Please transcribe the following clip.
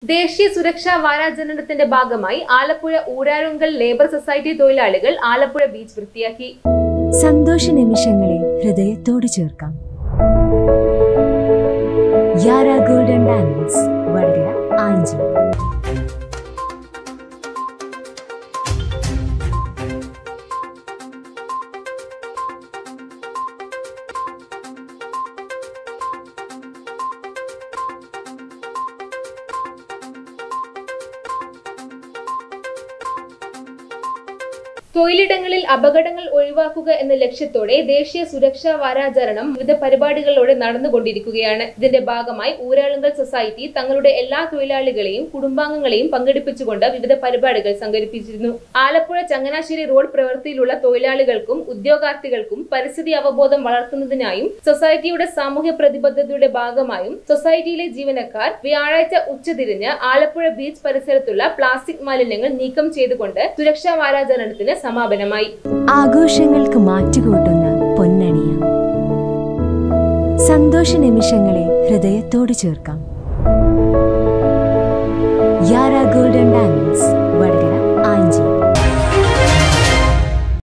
ദേശീയ സുരക്ഷാ വാരാചരണത്തിന്റെ ഭാഗമായി ആലപ്പുഴ ഊരാരുങ്കൽ ലേബർ സൊസൈറ്റി തൊഴിലാളികൾ ആലപ്പുഴ ബീച്ച് വൃത്തിയാക്കി സന്തോഷ നിമിഷങ്ങളെ ഹൃദയത്തോട് ചേർക്കാം യാര ഗോൾഡൻ ഡയമണ്ട്സ് വടകര ആഞ്ചി തൊഴിലിടങ്ങളിൽ അപകടങ്ങൾ ഒഴിവാക്കുക എന്ന ലക്ഷ്യത്തോടെ ദേശീയ സുരക്ഷാ വാരാചരണം വിവിധ പരിപാടികളോടെ നടന്നുകൊണ്ടിരിക്കുകയാണ് ഇതിന്റെ ഭാഗമായി ഊരാളുങ്കൽ സൊസൈറ്റി തങ്ങളുടെ എല്ലാ തൊഴിലാളികളെയും കുടുംബാംഗങ്ങളെയും പങ്കെടുപ്പിച്ചുകൊണ്ട് വിവിധ പരിപാടികൾ സംഘടിപ്പിച്ചിരുന്നു ആലപ്പുഴ ചങ്ങനാശ്ശേരി റോഡ് പ്രവൃത്തിയിലുള്ള തൊഴിലാളികൾക്കും ഉദ്യോഗാർത്ഥികൾക്കും പരിസ്ഥിതി അവബോധം വളർത്തുന്നതിനായും സൊസൈറ്റിയുടെ സാമൂഹ്യ പ്രതിബദ്ധതയുടെ ഭാഗമായും സൊസൈറ്റിയിലെ ജീവനക്കാർ വ്യാഴാഴ്ച ഉച്ചതിരിഞ്ഞ് ആലപ്പുഴ ബീച്ച് പരിസരത്തുള്ള പ്ലാസ്റ്റിക് മാലിന്യങ്ങൾ നീക്കം ചെയ്തുകൊണ്ട് സുരക്ഷാ വാരാചരണത്തിന് സമാപനമായി ആഘോഷങ്ങൾക്ക് മാറ്റുകൂട്ടുന്ന പൊന്നണിയ സന്തോഷ നിമിഷങ്ങളെ ഹൃദയത്തോട് ചേർക്കാം യാര ഗോൾഡൻ ഡയമണ്ട്സ് വടകര